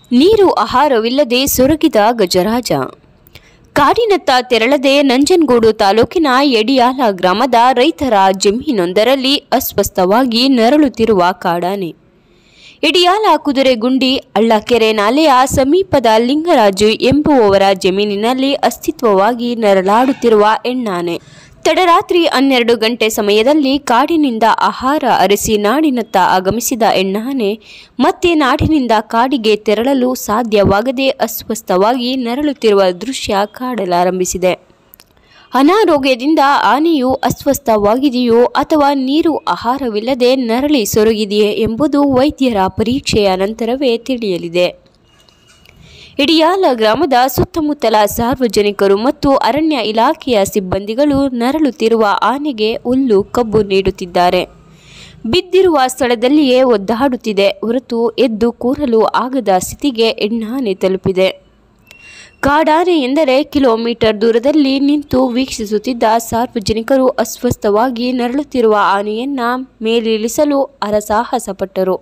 ನೀರು ಆಹಾರವಿಲ್ಲದೆ ಸೊರಗಿದ ಗಜರಾಜ ಕಾಡಿನತ್ತ ತೆರಳದೆ ನಂಜನಗೂಡು ತಾಲೂಕಿನ ಯಡಿಯಾಲ ಗ್ರಾಮದ ರೈತರ ಜಮೀನೊಂದರಲ್ಲಿ ಅಸ್ವಸ್ಥವಾಗಿ ನರಳುತ್ತಿರುವ ಕಾಡಾನೆ ಇಡಿಯಾಲ ಕುದುರೆಗುಂಡಿ ಅಳ್ಳಕೆರೆ ನಾಲೆಯ ಸಮೀಪದ ಲಿಂಗರಾಜು ಎಂಬುವವರ ಜಮೀನಿನಲ್ಲಿ ಅಸ್ತಿತ್ವವಾಗಿ ನರಳಾಡುತ್ತಿರುವ ಹೆಣ್ಣಾನೆ ತಡರಾತ್ರಿ ಹನ್ನೆರಡು ಗಂಟೆ ಸಮಯದಲ್ಲಿ ಕಾಡಿನಿಂದ ಆಹಾರ ಅರಸಿ ನಾಡಿನತ್ತ ಆಗಮಿಸಿದ ಹೆಣ್ಣಾನೆ ಮತ್ತೆ ನಾಡಿನಿಂದ ಕಾಡಿಗೆ ತೆರಳಲು ಸಾಧ್ಯವಾಗದೆ ಅಸ್ವಸ್ಥವಾಗಿ ನರಳುತ್ತಿರುವ ದೃಶ್ಯ ಕಾಡಲಾರಂಭಿಸಿದೆ ಅನಾರೋಗ್ಯದಿಂದ ಆನೆಯು ಅಸ್ವಸ್ಥವಾಗಿದೆಯೋ ಅಥವಾ ನೀರು ಆಹಾರವಿಲ್ಲದೆ ನರಳಿ ಸೊರಗಿದೆಯೇ ಎಂಬುದು ವೈದ್ಯರ ಪರೀಕ್ಷೆಯ ನಂತರವೇ ತಿಳಿಯಲಿದೆ ಇಡಿಯಾಲ ಗ್ರಾಮದ ಸುತ್ತಮುತ್ತಲ ಸಾರ್ವಜನಿಕರು ಮತ್ತು ಅರಣ್ಯ ಇಲಾಖೆಯ ಸಿಬ್ಬಂದಿಗಳು ನರಳುತ್ತಿರುವ ಆನೆಗೆ ಹುಲ್ಲು ಕಬ್ಬು ನೀಡುತ್ತಿದ್ದಾರೆ ಬಿದ್ದಿರುವ ಸ್ಥಳದಲ್ಲಿಯೇ ಒದ್ದಾಡುತ್ತಿದೆ ಹೊರತು ಎದ್ದು ಕೂರಲು ಆಗದ ಸ್ಥಿತಿಗೆ ಹೆಣ್ಣಾನೆ ತಲುಪಿದೆ ಕಾಡಾನೆ ಎಂದರೆ ಕಿಲೋಮೀಟರ್ ದೂರದಲ್ಲಿ ನಿಂತು ವೀಕ್ಷಿಸುತ್ತಿದ್ದ ಸಾರ್ವಜನಿಕರು ಅಸ್ವಸ್ಥವಾಗಿ ನರಳುತ್ತಿರುವ ಆನೆಯನ್ನ ಮೇಲಿಳಿಸಲು ಹರಸಾಹಸ ಪಟ್ಟರು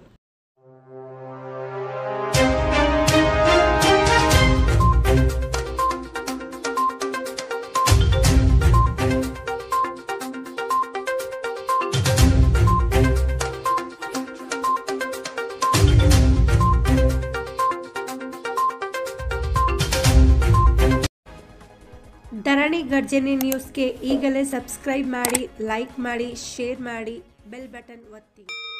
ಧರಣಿ ಗರ್ಜನೆ ನ್ಯೂಸ್ಗೆ ಈಗಲೇ ಸಬ್ಸ್ಕ್ರೈಬ್ ಮಾಡಿ ಲೈಕ್ ಮಾಡಿ ಶೇರ್ ಮಾಡಿ ಬೆಲ್ ಬಟನ್ ಒತ್ತಿ